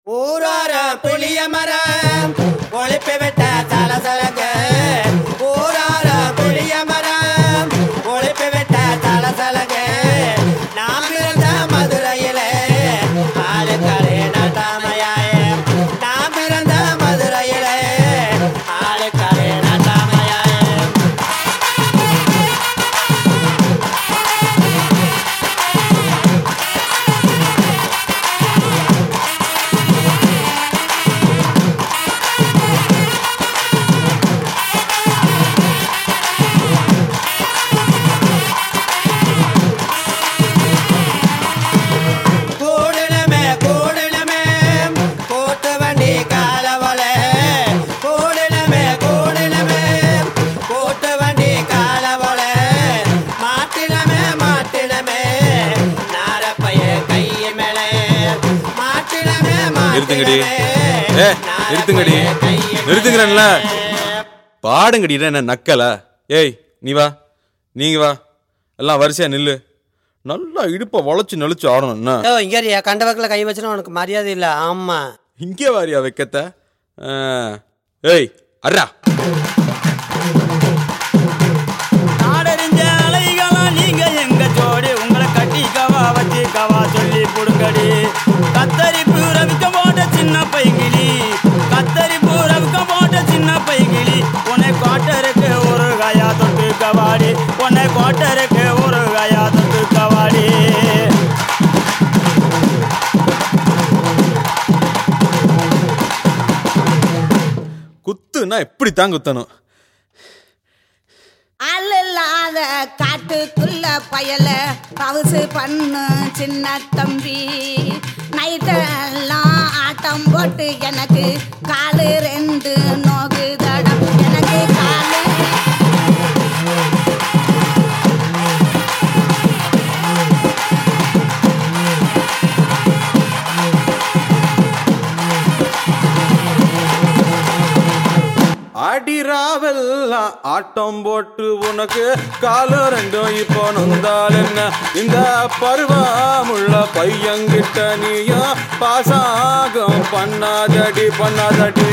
ஊரார புளிய மரம் ஒழிப்பு விட்ட தலசலங்க ஊரார புளிய மரம் ஒழிப்பு விட்ட தலசலங்க நாம் இருந்த மதுரையிலே ஆளுக்கரை நட்டாமையாயே நாம் இருந்த மதுரையிலே ஆளுக்கரை நட்டாமையாயே கூடலமே கூடலமே கூட்டு வண்டி காலவளே கூடலமே கூடலமே கூட்டு வண்டி காலவளே மாட்டினமே மாட்டினமே நாரப்பைய கைய மேலே மாட்டினமே நிறுத்துங்கடி. மாட்டினமே ஏ, நிறுத்துங்கடி. நிறுத்துங்கிறேன்ல. பாடுங்கடி என்ன நக்கல ஏய் நீ வா நீங்க வா எல்லாம் வரிசையா நில்லு நல்லா இடுப்பை வளைச்சு நெளிச்சு ஆடணும் என்ன ஓ இங்கே கண்ட வக்கில் கை வச்சுனா உனக்கு மரியாதை இல்லை ஆமா இங்கே வாரியா வைக்கத்த ஆ. ஏய் அர்ரா நாடறிஞ்ச அலைகளா நீங்க எங்க ஜோடி உங்களை கட்டி கவா வச்சு கவா சொல்லி புடுங்கடி கத்தரி பூரவிக்க போட்ட சின்ன பைகிளி கத்தரி பூரவிக்க போட்ட சின்ன பைகிளி உன்னை கோட்டருக்கு ஒரு கயா தொட்டு கவாடி உன்னை கோட்டருக்கு ஒரு கயா தொட்டு கவாடி குத்துனா எப்படி தான் குத்தணும் அல்லாத காட்டுக்குள்ள பயல பவுசு பண்ணு சின்ன தம்பி நைட்டெல்லாம் ஆட்டம் போட்டு எனக்கு காலு ரெண்டு நோகு தடம் எனக்கு காலு அடிராவெல்லாம் ஆட்டம் போட்டு உனக்கு காலம் ரெண்டும் இப்போ நொந்தால் என்ன இந்த பருவமுள்ள பையன்கிட்ட நீயும் பாசாகம் பண்ணாதடி பண்ணாதடி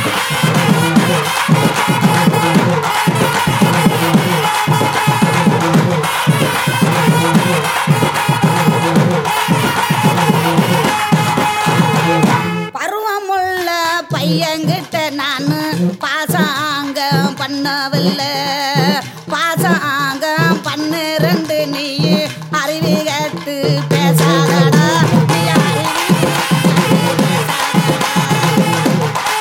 பருவமுள்ள பையன்கிட்ட நான் பாசாங்க பண்ணவில்லை பாசாங்க பண்ணு ரெண்டு நீ அறிவு கேட்டு பேசாதடா நீ அறிவு கேட்டு பேசாதடா.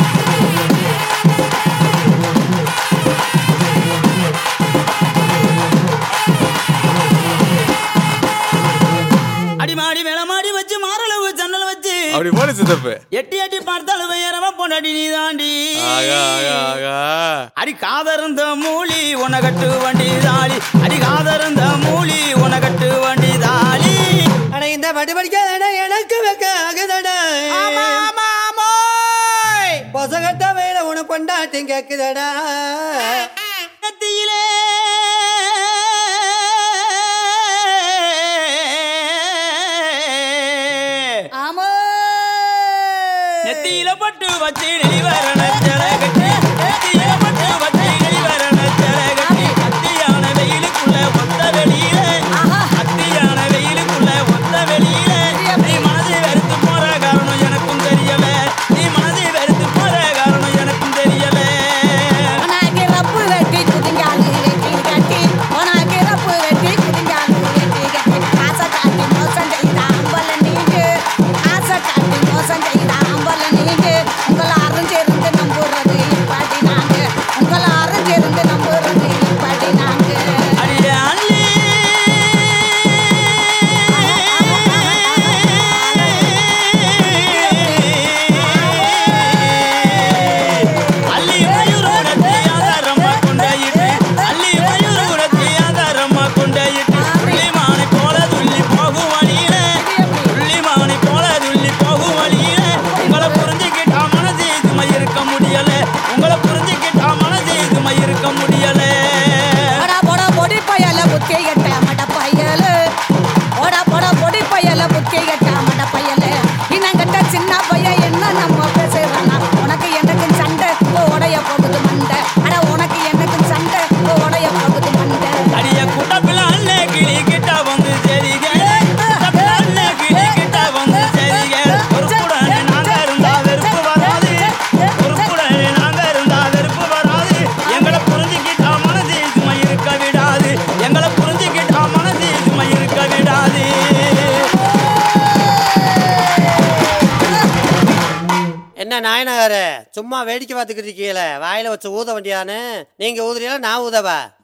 அடிமாடி மேலமாடி வச்சு மாரளவு ஜன்னல் வச்சு அப்படி போல சித்தப்பு எட்டி எட்டி பார்த்தாலும் வேறவ பொண்டாடி நீ தாண்டி ஆகா ஆகா ஆகா அடி காதருந்த மூலி உனகட்டு வண்டி தாளி அடி காதருந்த மூலி உனகட்டு வண்டி தாளி அட இந்த பட்டு படிக்காதடா எனக்கு வைக்க ஆகுதடா பொசகட்ட வேலை உனக்கு கொண்டாட்டி கேக்குதடா நெத்தியிலே ஆமோ நெத்தியில பட்டு வச்சு நெளிவரண கட்டி நெத்தியில பட்டு வச்சு நெளிவரண கட்டி அத்தியான வெயிலுக்குள்ள ஒத்த வெளியில அத்தியான வெயிலுக்குள்ள ஒத்த வெளியில நீ மனதை வெறுத்து போற காரணம் எனக்கும் தெரியல நீ மனதை வெறுத்து போற காரணம் எனக்கும் தெரியல உனக்கு ரப்பு வெட்டி குதிங்காலு வெட்டி கட்டி உனக்கு ரப்பு வெட்டி குதிங்காலு வெட்டி கட்டி ஆசை காட்டி மோசம் செய்த அம்பல நீங்க ஆசை காட்டி மோசம் செய்த அம்பல நீங்க உங்களை அறிஞ்சிருந்து நம்ம என்ன நாயனகாரே சும்மா வேடிக்கை பார்த்துக்கிட்டு இருக்கீங்களே வாயில வச்சு ஊத வண்டியான்னு நீங்க ஊதுறீங்களா நான் ஊதவா